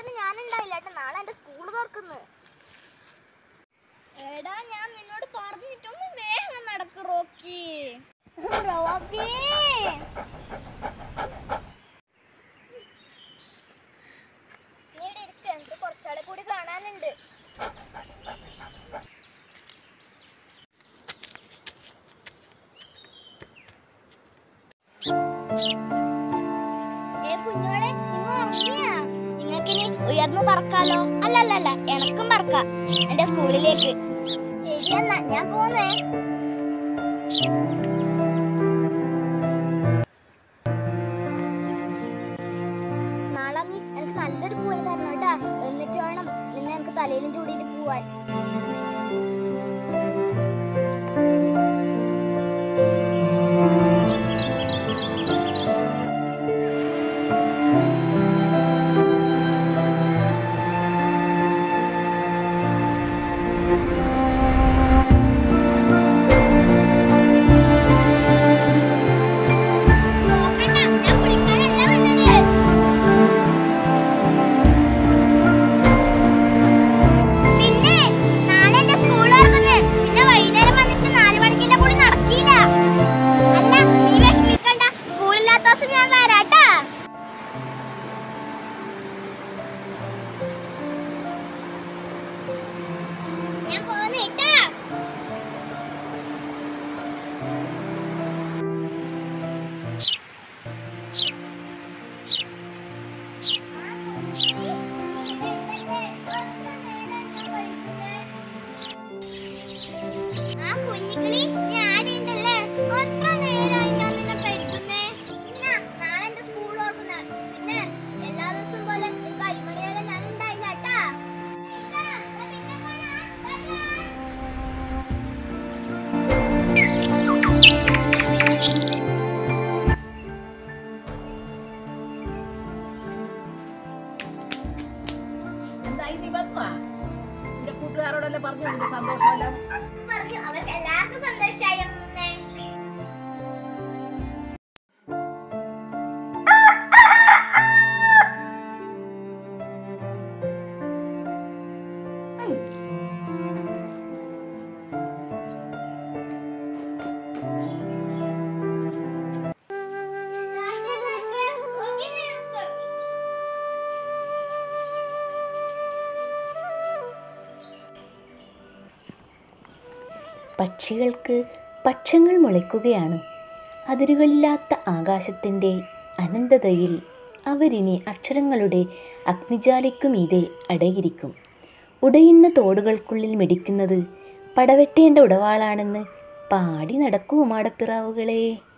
തന്നെ ഞാൻ ഉണ്ടായില്ല ഏട്ടാ നാളെ എന്റെ സ്കൂൾ തുറക്കുന്നു എടാ ഞാൻ നിന്നോട് പറഞ്ഞിട്ടൊന്ന് വേഗം നടക്ക് റോക്കി റോക്കി നീ ഇവിടെ ഇരിക്ക് എനിക്ക് കുറച്ചാളെ കൂടി കാണാനുണ്ട് ഏ കുഞ്ഞോളെ നിങ്ങൾ ഉറങ്ങിയാ നിങ്ങൾക്കിനി ഉയർന്നു പറക്കാലോ അല്ലല്ലല്ല എനക്കും പറക്കാം എന്റെ സ്കൂളിലേക്ക് ശരിയെന്നാ ഞാൻ പോന്നേ നാളെ നീ എനിക്ക് നല്ലൊരു പൂവൽ തരണം കേട്ടാ എന്നിട്ട് വേണം നിന്നെ എനിക്ക് തലയിലും ചൂടിയിട്ട് പോവാൻ നോക്കണ്ട ഞാൻ കുളിക്കാനല്ല വന്നത് പിന്നെ നാളെ എന്റെ സ്കൂൾ തുറക്കുന്നു പിന്നെ വൈകുന്നേരം വന്നിട്ട് നാല് മണിക്കിന്റെ കൂടി നടക്കില്ല അല്ല നീ വിഷമിക്കണ്ട സ്കൂളില്ലാത്ത ദിവസം ഞാൻ വരാട്ടാ ഞാൻ പോന്നേട്ടാ ആ കുഞ്ഞിക്കിളി നീ ആടെയുണ്ടല്ലേ എത്ര നേരമായി ഞാൻ നിന്നെ കരുതുന്നേ പിന്നെ നാളെ എന്റെ സ്കൂൾ ഓർക്കുന്ന പിന്നെ എല്ലാ ദിവസവും പോലെ ഈ കരിമണി വരെ ഞാൻ ഉണ്ടായില്ല കേട്ടാ എന്തായി നീ വന്നുവാ നിന്റെ കൂട്ടുകാരോടെല്ലാം പറഞ്ഞു നിന്റെ സന്തോഷമല്ലോ പറഞ്ഞു അവർക്ക് എല്ലാവർക്കും സന്തോഷമായി അമ്മേ പക്ഷികൾക്ക് പക്ഷങ്ങൾ മുളയ്ക്കുകയാണ് അതിരുകളില്ലാത്ത ആകാശത്തിൻ്റെ അനന്തതയിൽ അവരിനി അക്ഷരങ്ങളുടെ അഗ്നിജാലിക്കുമീതെ അടയിരിക്കും ഉടയുന്ന തോടുകൾക്കുള്ളിൽ മിടിക്കുന്നത് പടവെട്ടേണ്ട ഉടവാളാണെന്ന് പാടി നടക്കുമോ മാടപ്പിറാവുകളെ